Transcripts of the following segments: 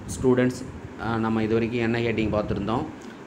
students நம்ம இது வரைக்கும் என்ன ஹெட்டிங் பார்த்துருந்தோம்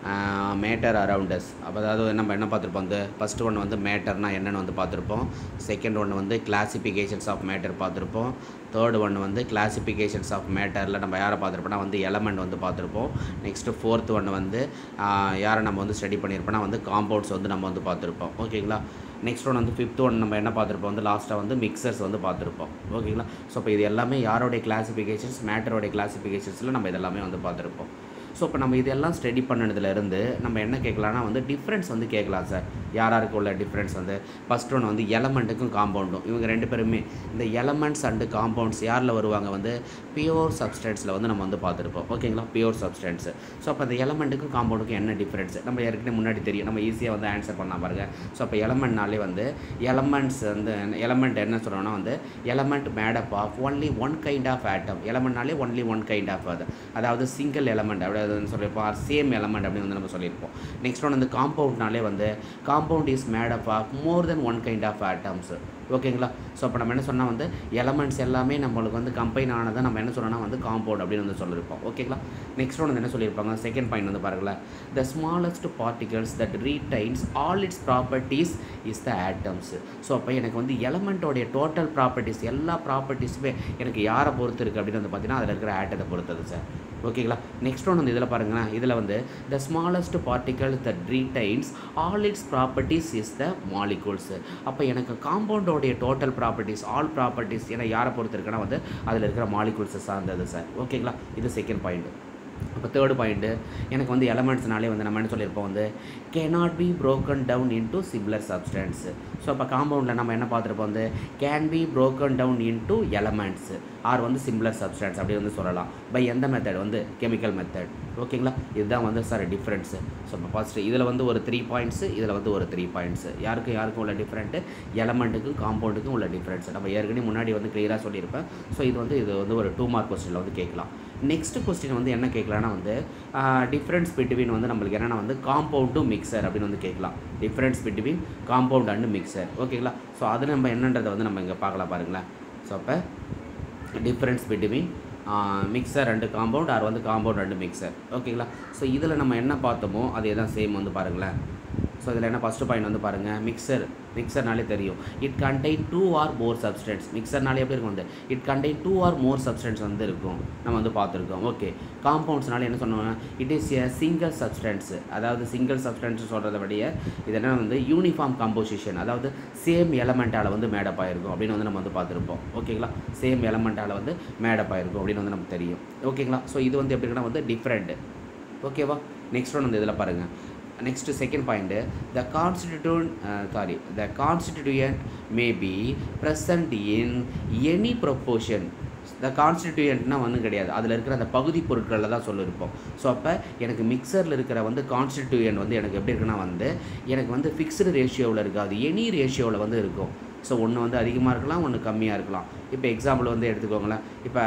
மேட்டர் அரவுண்டஸ் அப்போ அதாவது நம்ம என்ன பார்த்துருப்போம் வந்து ஃபஸ்ட்டு ஒன்று வந்து மேட்டர்னால் என்னென்னு வந்து பார்த்துருப்போம் செகண்ட் ஒன்று வந்து கிளாசிஃபிகேஷன்ஸ் ஆஃப் மேட்டர் பார்த்துருப்போம் தேர்டு ஒன்று வந்து கிளாசிஃபிகேஷன்ஸ் ஆஃப் மேட்டரில் நம்ம யாரை பார்த்துருப்போம்னா வந்து எலமெண்ட் வந்து பார்த்துருப்போம் நெக்ஸ்ட்டு ஃபோர்த் ஒன்று வந்து ஆஹ், யாரை நம்ம வந்து ஸ்டடி பண்ணியிருப்போம்னா வந்து காம்பவுண்ட்ஸ் வந்து நம்ம வந்து பார்த்துருப்போம் ஓகேங்களா நெக்ஸ்ட் ஒன் வந்து ஃபிஃப்த் ஒன் நம்ம என்ன பார்த்துருப்போம் வந்து லாஸ்ட்டாக வந்து மிக்சர்ஸ் வந்து பார்த்துருப்போம் ஓகேங்களா ஸோ இப்போ இது எல்லாமே யாரோடைய கிளாசிஃபிகேஷன்ஸ் மேட்டரோடைய கிளாசிஃபிகேஷன்ஸில் நம்ம இதெல்லாமே வந்து பார்த்துருப்போம் ஸோ இப்போ நம்ம இதெல்லாம் ஸ்டடி பண்ணதுலேருந்து நம்ம என்ன கேட்கலாம்னா வந்து டிஃப்ரென்ஸ் வந்து கேட்கலாம் சார் யார் யாருக்கு உள்ள டிஃப்ரென்ஸ் வந்து ஃபஸ்ட் ஒன்று வந்து எலமெண்ட்டுக்கும் காம்பவுண்டும் இவங்க ரெண்டு பேருமே இந்த எலமெண்ட்ஸ் அண்டு காம்பவுண்ட்ஸ் யாரில் வருவாங்க வந்து பியோர் சப்ஸ்டன்ஸில் வந்து நம்ம வந்து பார்த்துருப்போம் ஓகேங்களா பியோர் சப்ஸ்டன்ஸ் ஸோ அப்போ அந்த எலமெண்ட்டுக்கும் காம்பவுண்டுக்கும் என்ன டிஃப்ரென்ஸ் நம்ம ஏற்கனவே முன்னாடி தெரியும் நம்ம ஈஸியாக வந்து ஆன்சர் பண்ணலாம் பாருங்க ஸோ அப்போ எலமெண்ட்னாலே வந்து எலமெண்ட்ஸ் வந்து எலமெண்ட் என்ன சொல்கிறோம்னா வந்து element made up of only one kind of atom எலமெண்ட்னாலே ஒன்லி ஒன் கைண்ட் ஆஃப் அது அதாவது சிங்கிள் எலமெண்ட் அப்படி அது வந்து சொல்லியிருப்போம் சேம் எலமெண்ட் அப்படின்னு வந்து நம்ம சொல்லியிருப்போம் நெக்ஸ்ட் ஒன் வந்து காம்பவுண்ட்னாலே வந்து compound is made up of more then one kind of atoms ஓகேங்களா ஸோ அப்போ நம்ம என்ன சொன்னால் வந்து எலமெண்ட்ஸ் எல்லாமே நம்மளுக்கு வந்து கம்பைன் ஆனதை நம்ம என்ன சொல்லணும்னா வந்து காம்பவுண்ட் அப்படின்னு வந்து சொல்லியிருப்போம் ஓகேங்களா நெக்ஸ்ட் ஒன்று என்ன சொல்லியிருப்பாங்க செகண்ட் பாயிண்ட் வந்து பாருங்களேன் the smallest particles that retains all its properties is the atoms so அப்போ எனக்கு வந்து எலமெண்ட்டோடைய டோட்டல் ப்ராப்பர்ட்டிஸ் எல்லா ப்ராப்பர்ட்டிஸுமே எனக்கு யாரை பொறுத்து இருக்குது அப்படின்னு வந்து பார்த்தீங்கன்னா அதில் இருக்கிற ஆட்டத்தை பொறுத்தது சார் ஓகேங்களா நெக்ஸ்ட் ஒன்று வந்து இதில் பாருங்களேன் இதில் வந்து the smallest particle that retains all its properties is the molecules அப்போ எனக்கு காம்பவுண்டோடைய டோட்டல் ப்ராப்பர்ட்டிஸ் ஆல் ப்ராப்பர்ட்டிஸ் ஏன்னா யாரை பொறுத்து இருக்குன்னா வந்து அதில் இருக்கிற மாலிகூல்ஸை சார்ந்தது சார் ஓகேங்களா இது செகண்ட் பாயிண்ட் அப்போ தேர்டு பாயிண்ட்டு எனக்கு வந்து எலமெண்ட்ஸ்னாலே வந்து நம்ம என்ன சொல்லியிருப்போம் வந்து cannot be broken down into similar substance so அப்போ காம்பவுண்டில் நம்ம என்ன பார்த்துருப்போம் வந்து can be broken down into elements or வந்து சிம்பிளர் சப்ஸ்டன்ஸ் அப்படி வந்து சொல்லலாம் பை எந்த மெத்தட் வந்து கெமிக்கல் மெத்தட் ஓகேங்களா இதுதான் வந்து சார் டிஃப்ரென்ஸு ஸோ இப்போ ஃபஸ்ட்டு இதில் வந்து ஒரு த்ரீ பாயிண்ட்ஸு இதில் வந்து ஒரு த்ரீ பாயிண்ட்ஸு யாருக்கும் யாருக்கும் உள்ள டிஃப்ரெண்ட்டு எலமெண்ட்டுக்கும் காம்பவுண்டுக்கும் உள்ள டிஃப்ரென்ஸ் நம்ம ஏற்கனவே முன்னாடி வந்து கிளியராக சொல்லியிருப்பேன் ஸோ இது வந்து இது வந்து ஒரு டூ மார்க் கொஸ்டினில் வந்து கேட்கலாம் நெக்ஸ்ட் கொஸ்டின் வந்து என்ன கேட்கலான்னா வந்து டிஃப்ரென்ஸ் பிட்வீன் வந்து நம்மளுக்கு என்னென்னா வந்து காம்பவுண்ட் டு மிக்சர் அப்படின்னு வந்து கேட்கலாம் difference between compound and mixture ஓகேங்களா ஸோ அது நம்ம என்னன்றதை வந்து நம்ம இங்கே பார்க்கலாம் பாருங்களேன் ஸோ அப்போ difference between mixture and compound or வந்து காம்பவுண்ட் அண்டு மிக்சர் ஓகேங்களா ஸோ இதில் நம்ம என்ன பார்த்தோமோ அதே தான் சேம் வந்து பாருங்களேன் ஸோ இதில் என்ன ஃபஸ்ட்டு பாயிண்ட் வந்து பாருங்கள் மிக்சர் மிக்சர்னாலே தெரியும் it contain two or more substance மிக்சர்னாலே எப்படி இருக்கும் வந்து it contain two or more substance வந்து இருக்கும் நம்ம வந்து பார்த்துருக்கோம் ஓகே காம்பவுண்ட்ஸ்னால என்ன சொன்னோம் it is a single substance அதாவது சிங்கிள் சப்ஸ்டன்ஸ் சொல்கிறத விடைய இது என்ன வந்து யூனிஃபார்ம் கம்போசிஷன் அதாவது சேம் எலமெண்ட்டால் வந்து மேடப் ஆயிருக்கும் அப்படின்னு வந்து நம்ம வந்து பார்த்துருப்போம் ஓகேங்களா சேம் எலமெண்ட்டால் வந்து மேடப் ஆயிருக்கும் அப்படின்னு வந்து நமக்கு தெரியும் ஓகேங்களா ஸோ இது வந்து எப்படின்னா வந்து டிஃப்ரெண்ட் ஓகேவா நெக்ஸ்ட் ஒன் வந்து இதில் பாருங்கள் next second point the constituent uh, sorry the constituent may be present in any proportion த கான்ஸ்டிடியூயன்ட்னா ஒன்றும் கிடையாது அதில் இருக்கிற அந்த பகுதி பொருட்களில் தான் சொல்லியிருப்போம் ஸோ அப்போ எனக்கு மிக்சரில் இருக்கிற வந்து கான்ஸ்டிடியூயன்ட் வந்து எனக்கு எப்படி இருக்குன்னா வந்து எனக்கு வந்து ஃபிக்ஸ்டு ரேஷியோவில் இருக்காது எனி ரேஷியோவில் வந்து இருக்கும் ஸோ ஒன்று வந்து அதிகமாக இருக்கலாம் ஒன்று கம்மியாக இருக்கலாம் இப்போ எக்ஸாம்பிள் வந்து எடுத்துக்கோங்களேன் இப்போ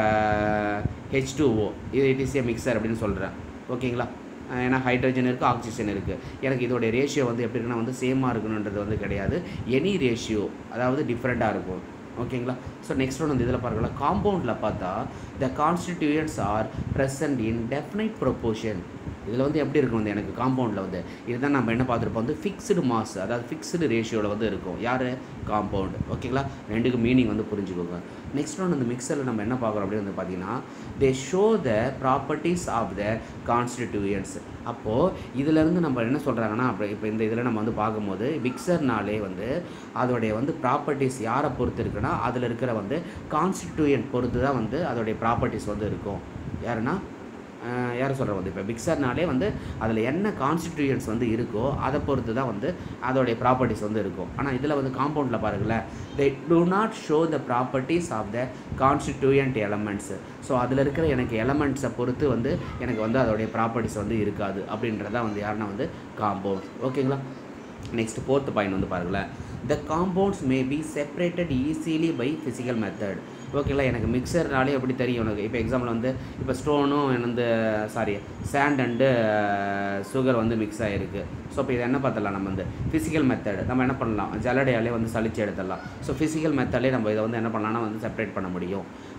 ஹெச் டூஓ இது இட் இஸ் ஏ மிக்சர் அப்படின்னு சொல்கிறேன் ஓகேங்களா அஹ் ஏன்னா ஹைட்ரஜன் இருக்குது ஆக்சிஜன் இருக்குது எனக்கு இதோடைய ரேஷியோ வந்து எப்படி இருக்குன்னா வந்து சேமாக இருக்கணுன்றது வந்து கிடையாது எனி ரேஷியோ அதாவது டிஃப்ரெண்ட்டாக இருக்கும் ஓகேங்களா ஸோ நெக்ஸ்ட் ஒன் வந்து இதில் பாருங்களா காம்பவுண்டில் பார்த்தா the constituents are present in definite proportion இதில் வந்து எப்படி இருக்கும் வந்து எனக்கு காம்பவுண்டில் வந்து இதுதான் நம்ம என்ன பார்த்துருப்போம் வந்து ஃபிக்ஸ்டு மாஸ் அதாவது ஃபிக்ஸ்டு ரேஷியோவில் வந்து இருக்கும் யார் காம்பவுண்ட் ஓகேங்களா ரெண்டுக்கு மீனிங் வந்து புரிஞ்சுக்கோங்க நெக்ஸ்ட் ஒன் இந்த மிக்சரில் நம்ம என்ன பார்க்குறோம் அப்படின்னு வந்து பார்த்தீங்கன்னா they show the properties of the constituents அப்போது இதிலேருந்து நம்ம என்ன சொல்கிறாங்கன்னா அப்போ இப்போ இந்த இதில் நம்ம வந்து பார்க்கும்போது மிக்சர்னாலே வந்து அதோடைய வந்து ப்ராப்பர்ட்டிஸ் யாரை பொறுத்து இருக்குன்னா அதில் இருக்கிற வந்து கான்ஸ்டிடியூயன்ட் பொறுத்து தான் வந்து அதோடைய ப்ராப்பர்ட்டிஸ் வந்து இருக்கும் யாருன்னா அஹ் யார் சொல்கிற வந்து இப்போ மிக்சர்னாலே வந்து அதில் என்ன கான்ஸ்டிடியூயன்ஸ் வந்து இருக்கோ அதை பொறுத்து தான் வந்து அதோடைய ப்ராப்பர்ட்டிஸ் வந்து இருக்கும் ஆனால் இதில் வந்து காம்பவுண்டில் பாருங்களேன் they do not show the properties of the constituent elements so அதில் இருக்கிற எனக்கு எலமெண்ட்ஸை பொறுத்து வந்து எனக்கு வந்து அதோடைய ப்ராப்பர்ட்டிஸ் வந்து இருக்காது அப்படின்றதா வந்து யாருன்னா வந்து காம்பவுண்ட் ஓகேங்களா நெக்ஸ்ட் ஃபோர்த் பாயிண்ட் வந்து பாருங்களேன் the compounds may be separated easily by physical method ஓகேங்களா எனக்கு மிக்சர்னாலே எப்படி தெரியும் எனக்கு இப்போ எக்ஸாம்பிள் வந்து இப்போ ஸ்டோனும் வந்து சாரி சேண்ட் அண்டு சுகர் வந்து மிக்ஸ் ஆகிருக்கு ஸோ இப்போ இதை என்ன பார்த்தலாம் நம்ம வந்து ஃபிசிக்கல் மெத்தட் நம்ம என்ன பண்ணலாம் ஜல்லடையாலே வந்து சலிச்சு எடுத்துடலாம் ஸோ ஃபிசிக்கல் மெத்தட்லேயே நம்ம இதை வந்து என்ன பண்ணலாம்னா வந்து செப்பரேட் பண்ண முடியும்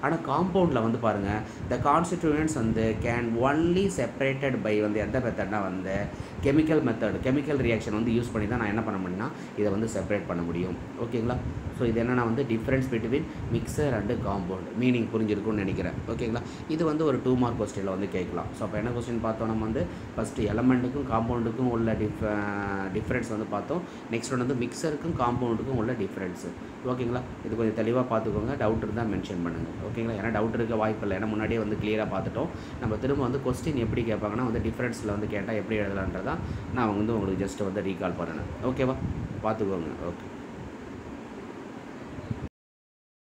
ஆனால் காம்பவுண்டில் வந்து பாருங்கள் த கான்ஸ்டிடியூயன்ட்ஸ் வந்து கேன் ஒன்லி செப்பரேட்டட் பை வந்து எந்த மெத்தட்னா வந்து கெமிக்கல் மெத்தட் கெமிக்கல் ரியாக்ஷன் வந்து யூஸ் பண்ணி தான் நான் என்ன பண்ண முடியும்னா இதை வந்து செப்பரேட் பண்ண முடியும் ஓகேங்களா ஸோ இது என்னென்னா வந்து difference between mixture and compound meaning புரிஞ்சிருக்கும்னு நினைக்கிறேன் ஓகேங்களா இது வந்து ஒரு டூ மார்க் கொஸ்டினில் வந்து கேட்கலாம் ஸோ அப்போ என்ன கொஸ்டின் பார்த்தோம் நம்ம வந்து ஃபஸ்ட்டு எலமெண்ட்டுக்கும் காம்பவுண்டுக்கும் உள்ள டிஃப் டிஃப்ரென்ஸ் வந்து பார்த்தோம் நெக்ஸ்ட் ஒன்று வந்து மிக்சருக்கும் காம்பவுண்டுக்கும் உள்ள டிஃப்ரென்ஸு ஓகேங்களா இது கொஞ்சம் தெளிவாக பார்த்துக்கோங்க டவுட் இருந்தால் மென்ஷன் பண்ணுங்கள் ஓகேங்களா ஏன்னா டவுட் இருக்க வாய்ப்பு இல்லை ஏன்னா முன்னாடியே வந்து கிளியராக பார்த்துட்டோம் நம்ம திரும்ப வந்து கொஸ்டின் எப்படி கேட்பாங்கன்னா வந்து டிஃப்ரென்ஸில் வந்து கேட்டால் எப்படி எழுதலான்றதான் நான் வந்து உங்களுக்கு ஜஸ்ட் வந்து ரீகால் பண்ணணும் ஓகேவா பார்த்துக்கோங்க ஓகே